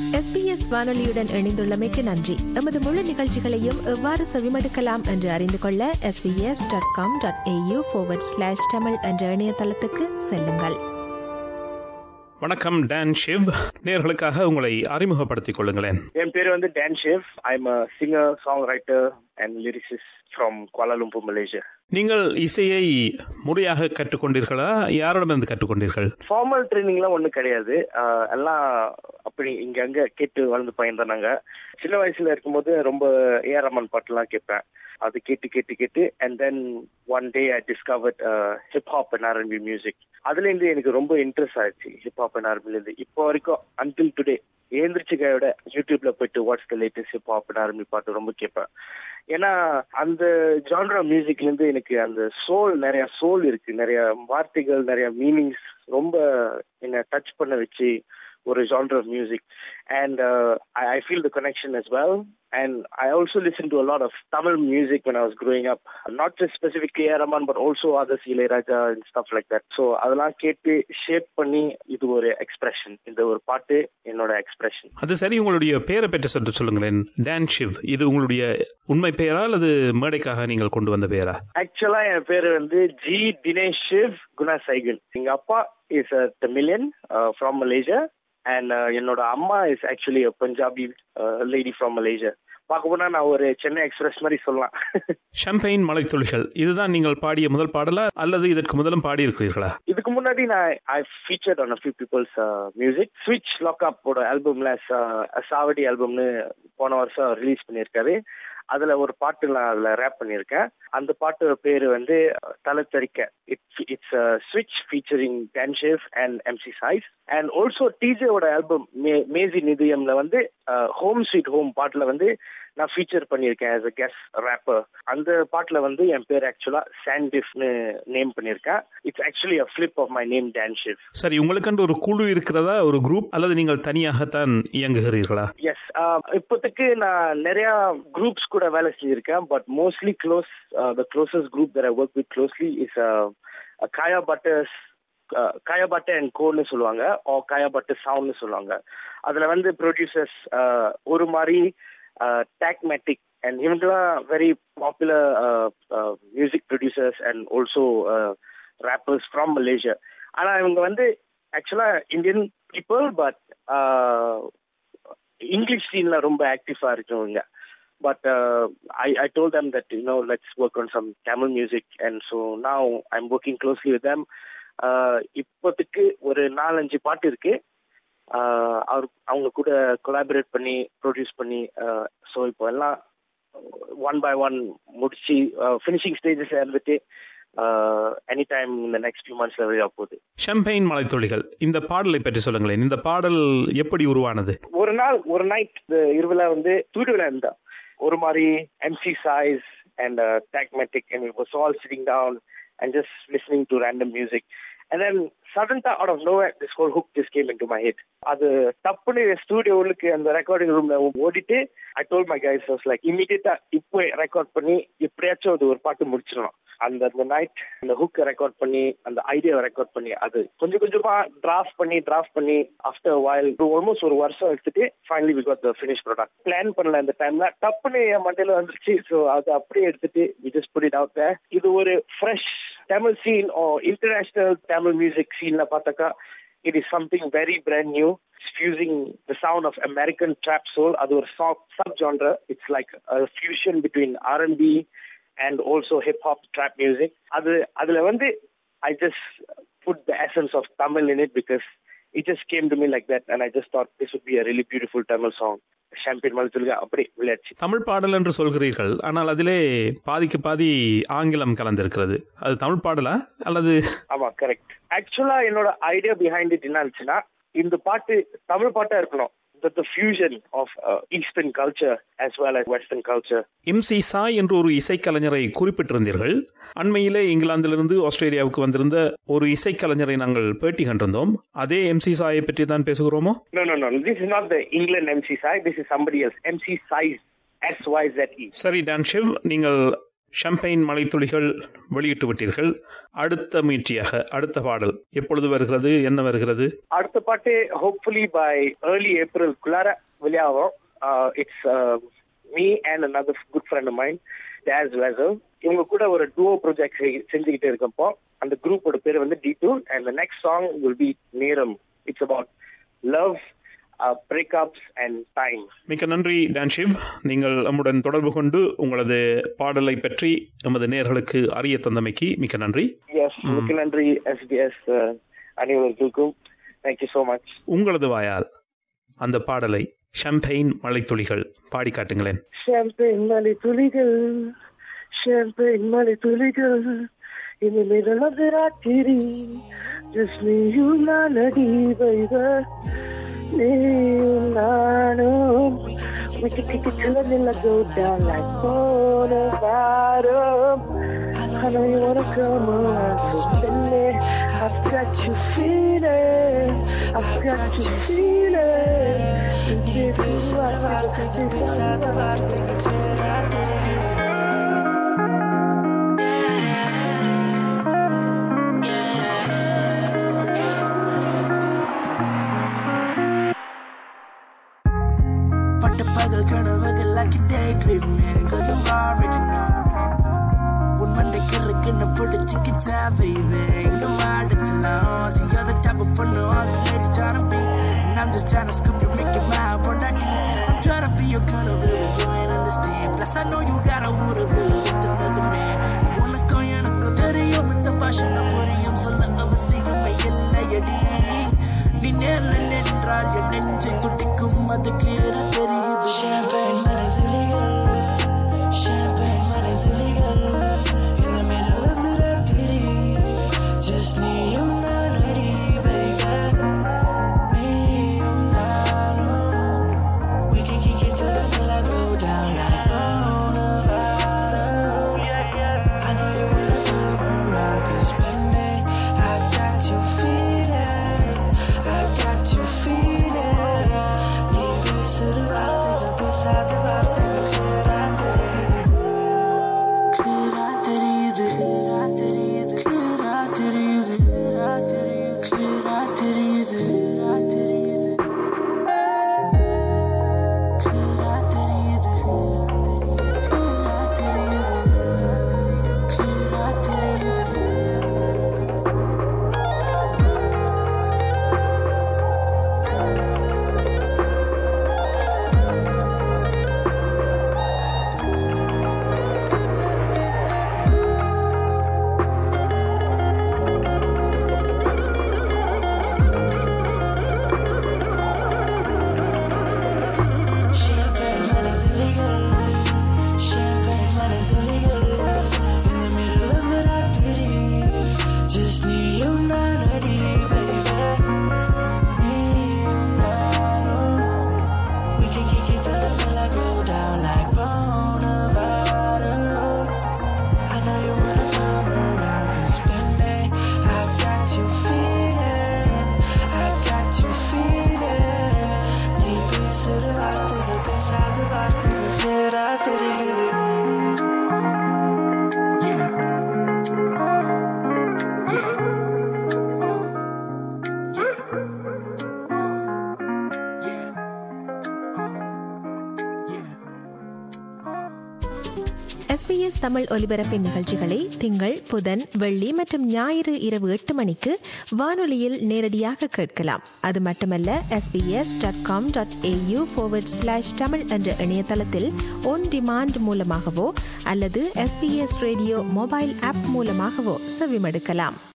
SBS வானொலியுடன் இணைந்துள்ளமைக்கு நன்றி எமது முழு நிகழ்ச்சிகளையும் எவ்வாறு செவிமடுக்கலாம் என்று அறிந்து கொள்ள SBS dot com dot AU slash Tamil என்ற இணையதளத்துக்கு செல்லுங்கள் வணக்கம் டான் ஷிவ் நேர்களுக்காக உங்களை அறிமுகப்படுத்திக் கொள்ளுங்களேன் என் பேர் வந்து Don Shiv I'm a singer songwriter and lyricist from Kuala Lumpur Malaysia நீங்கள் இசையை முறையாக கற்றுக்கொண்டீர்களா யாரிடமிருந்து கற்றுக்கொண்டீர்கள் ஃபார்மல் ட்ரைனிங்லாம் ஒன்றும் கிடையாது ஆஹ் எல்லாம் அப்படி இங்க அங்க கேட்டு வளர்ந்து பையன் தான் நாங்க சின்ன வயசுல இருக்கும்போது ரொம்ப ஏஆர் ரமன் பாட்டுலாம் கேட்பேன் அது கேட்டு கேட்டு கேட்டு and then one day I discovered hip hop and R and B music அதுலேருந்து எனக்கு ரொம்ப இன்ட்ரெஸ்ட் ஆயிடுச்சு ஹிப்ஹாப் அண்ட் ஆர்என்பிலேருந்து இப்போ வரைக்கும் அன்டில் டுடே ஏந்திரிச்சு கையோட யூடியூப்ல போயிட்டு what's the latest hip hop and R and B பாட்டு ரொம்ப கேட்பேன் ஏன்னா அந்த ஜான்ரா மியூசிக்ல இருந்து எனக்கு அந்த சோல் நிறைய சோல் இருக்கு நிறைய வார்த்தைகள் நிறைய மீனிங்ஸ் ரொம்ப என்ன டச் பண்ண வச்சு ஒரு genre music and I feel the connection as well and I also listened to a lot of Tamil music when I was growing up. Not just specifically A. Rahman, but also others, Ilayaraja and stuff like that. So அதெல்லாம் கேட்டு shape பண்ணி இது ஒரு expression இந்த ஒரு பாட்டு என்னோட expression அது சரி உங்களுடைய பெயரை பற்றி சற்று சொல்லுங்களேன் டான் ஷிவ் இது உங்களுடைய உண்மை பெயரா அல்லது மேடைக்காக நீங்கள் கொண்டு வந்த பெயரா ஆக்சுவலா என் பேரு வந்து ஜி தினேஷ் சிவ் குணா சைகன் எங்க அப்பா is a Tamilian from Malaysia and என்னோட அம்மா is actually Punjabi lady from Malaysia பார்க்க போனா நான் ஒரு சென்னை எக்ஸ்பிரஸ் மாதிரி சொல்லலாம் ஷம்பைன் மலைத்துளிகள் இதுதான் நீங்கள் பாடிய முதல் பாடலா அல்லது இதற்கு முதலும் பாடியிருக்கிறீர்களா இதுக்கு முன்னாடி நான் I featured on few people's music ஸ்விட்ச் லாக்அப் ஓட ஆல்பம்ல சாவடி ஆல்பம்னு போன வருஷம் ரிலீஸ் பண்ணியிருக்காரு அதுல ஒரு பாட்டு நான் அதுல ரேப் பண்ணியிருக்கேன் அந்த பாட்டு பேரு வந்து தலத்தரிக்க இட்ஸ் இட்ஸ் ஸ்விட்ச் featuring Donshiv and MC Sais and also டிஜேவோட ஆல்பம் மேசி நிதியம்ல வந்து ஹோம் ஸ்வீட் ஹோம் பாட்டுல வந்து நான் ஃபீச்சர் பண்ணியிருக்கேன் ஆஸ் அ கெஸ் ரேப்பர் அந்த பாட்டுல வந்து என் பேர் ஆக்சுவலா சாண்டிஃப்னு நேம் பண்ணியிருக்கேன் it's actually a flip of my name Donshiv சரி உங்களுக்கென்று ஒரு குழு இருக்கிறதா ஒரு குரூப் அல்லது நீங்கள் தனியாகத்தான் இயங்குகிறீர்களா எஸ் இப்போதைக்கு நான் நிறைய குரூப்ஸ் கூட வேலை செஞ்சிருக்கேன் but mostly close the closest group that I work with closely is Kaya Butters காயா பட்டர் அண்ட் கோன்னு சொல்லுவாங்க ஓ காயா பட்டர் சவுண்ட்னு சொல்லுவாங்க அதுல வந்து ப்ரொடியூசர்ஸ் ஒரு மாதிரி டேக்மேட்டிக் அண்ட் இவங்கெல்லாம் very popular music producers and also rappers from Malaysia ஆனா இவங்க வந்து ஆக்சுவலா இந்தியன் பீப்புள் பட் இங்கிலீஷ் சீன்ல ரொம்ப ஆக்டிவா இருக்கவங்க but uh, I, I told them that you know let's work on some Tamil music and so now I'm working closely with them uh, இப்போதைக்கு ஒரு நாலஞ்சு பாட்டு இருக்கு அவர் அவங்க கூட கொலாபரேட் பண்ணி ப்ரொடியூஸ் பண்ணி ஸோ இப்போ எல்லாம் ஒன் பை ஒன் முடிச்சு ஃபினிஷிங் ஸ்டேஜஸ்ல இருந்துட்டு எனி டைம் இந்த நெக்ஸ்ட் ஃபியூ மந்த்ஸ்ல வெளியாக போகுது ஷம்பைன் மலைத்துளிகள் இந்த பாடலை பற்றி சொல்லுங்களேன் இந்த பாடல் எப்படி உருவானது ஒரு நாள் ஒரு நைட் இருவில வந்து தூடுவில இருந்தா ஒரு மாதிரி எம்சி சைஸ் அண்ட் டேக்மேட்டிக் and was all sitting down and just listening to random music and then சடன்டா out of no this whole hook this came into my head அது டப்புன்னு ஸ்டூடியோ உள்ளுக்கு அந்த ரெக்கார்டிங் ரூம்ல ஓடிட்டு I told my guys was like இமீடியட்டா இப்போ record பண்ணி எப்படியாச்சும் அது ஒரு பாட்டு முடிச்சிடணும் அந்த அந்த நைட் அந்த ஹுக்கை ரெக்கார்ட் பண்ணி அந்த ஐடியாவை ரெக்கார்ட் பண்ணி அது கொஞ்சம் கொஞ்சமா டிராஃப்ட் பண்ணி டிராஃப்ட் பண்ணி ஆஃப்டர் வாயில் ஆல்மோஸ்ட் ஒரு வருஷம் எடுத்துட்டு finally we got the finish product plan பண்ணல அந்த டைம்ல டப்புன்னு என் மண்டையில வந்துருச்சு ஸோ அது அப்படியே எடுத்துட்டு we just put it out இது ஒரு fresh Tamil scene or international Tamil music சீன்ல பார்த்தாக்கா it is something very brand new fusing the sound of American trap soul அது ஒரு subgenre it's like fusion between R and B and also hip hop trap music அது அதுல வந்து I just put the essence of Tamil in it because it just came to me like that and I just thought this would be a really beautiful Tamil song champagne மலத்துலக அப்படி விளையாச்சு தமிழ் பாடல் என்று சொல்கிறீர்கள் ஆனால் அதிலே பாதிக்கு பாதி ஆங்கிலம் கலந்திருக்கிறது அது தமிழ் பாடலா அல்லது ஆமா கரெக்ட் ஆக்சுவலா என்னோட ஐடியா பிஹைண்ட் இட் என்ன இருந்துச்சுன்னா இந்த பாட்டு தமிழ் பாட்டா இருக்கணும் the, the fusion of uh, Eastern culture as well as Western culture. MC Sai என்று ஒரு இசைக்கலைஞரை குறிப்பிட்டிருந்தீர்கள் அண்மையிலே இங்கிலாந்திலிருந்து ஆஸ்திரேலியாவுக்கு வந்திருந்த ஒரு இசைக்கலைஞரை நாங்கள் பேட்டி கண்டிருந்தோம் அதே எம்சி சாயை பற்றி தான் பேசுகிறோமோ No, no, no. This is not the England MC Sai. This is somebody else. MC Size. S Y Z E. சரி டான் ஷிவ் நீங்கள் ஷம்பைன் மலைத்துளிகள் வெளியிட்டு விட்டீர்கள் அடுத்த முயற்சியாக அடுத்த பாடல் எப்பொழுது வருகிறது என்ன வருகிறது அடுத்த பாட்டு ஹோப்ஃபுல்லி பை ஏர்லி ஏப்ரல் குள்ளார வெளியாகும் it's me and another good friend mind days vessel இவங்க கூட ஒரு டூவோ ப்ராஜெக்ட் செஞ்சுக்கிட்டு இருக்கப்போ அந்த குரூப்போட பேர் வந்து T two and next song will be Neram it's about love breakups and time மிக்க நன்றி டான்ஷிவ் நீங்கள் நம்முடன் தொடர்பு கொண்டு உங்களது பாடலை பற்றி எமது நேர்களுக்கு அறிய தந்தமைக்கு மிக்க நன்றி எஸ் மிக்க நன்றி எஸ்பிஎஸ் அனைவர்களுக்கும் தேங்க்யூ ஸோ மச் உங்களது வாயால் அந்த பாடலை ஷம்பைன் மலைத்துளிகள் பாடி காட்டுங்களேன் ஷாம்பெயின் மலை துளிகள் ஷாம்பெயின் மலை துளிகள் இந்த மிரளது ராத்திரி ஜஸ்ட் நீயும் நான் அடி வைவ நீயும் நானும் We can take it to the middle go down like coronavirus. I know you wanna come around, so spend it. I've got you feeling, I've got you feeling. பட்ட பகல் கனவுகள் like a daydreaming Girl, you already know உன் மண்டைக்கு இருக்குன்னு பிடிச்சிக்கு தேவைவே எங்க வாடச்சலாம் See you're the type of பொண்ணு all these ladies tryna be And I'm just tryna scoop you, make you mine பொண்டாட்டி I'm tryna be your kind of really you ain't understand Plus I know you got a wood of with another man உனக்கும் எனக்கும் தெரியும் இந்த பாஷை நான் புரியும் சொல்ல அவசியமே இல்லையடி நீ நேர்ல நின்றால் என் நெஞ்சை துடிக்கும் அது கிளியரா தெரியுது Champagne மலை துளிகள் Champagne மலை துளிகள் In the middle of the ராத்திரி Just நீயும் நான் அடி baby நீயும் நானும் We can kick it till the middle go down like coronavirus Yeah, yeah I know you wanna come around Cause baby I've got you feeling I've got you feeling நீ பேசுற வார்த்தைகள் பேசாத வார்த்தைகள் clear ஆ தெரியுது clear ஆ தெரியுது clear ஆ தெரியுது clear ஆ தெரியுது clear ஆ தெரியுது clear ஆ தெரியுது clear ஆ தெரியுது clear ஆ தெரியுது clear ஆ தெரியுது Champagne மலை துளிகள் Champagne மலை துளிகள் In the middle of the ராத்திரி Just நீயும் நான் அடி baby நீயும் நானும் We can kick it till the middle go down like coronavirus I know you wanna come around Cause baby I've got you feeling I've got you feeling நீ பேசுற வார்த்தைகள் பேசாத வார்த்தைகள் clear ஆ தெரியுது Yeah. Yeah. Yeah. Yeah. SBS Tamil ஒலிபரப்பின் நிகழ்ச்சிகளை திங்கள் புதன் வெள்ளி மற்றும் ஞாயிறு இரவு எட்டு மணிக்கு வானொலியில் நேரடியாக கேட்கலாம் அது மட்டுமல்ல SBS dot com dot AU slash Tamil என்ற இணையதளத்தில் ஒன் டிமாண்ட் மூலமாகவோ அல்லது எஸ்பிஎஸ் ரேடியோ மொபைல் ஆப் மூலமாகவோ செவிமடுக்கலாம்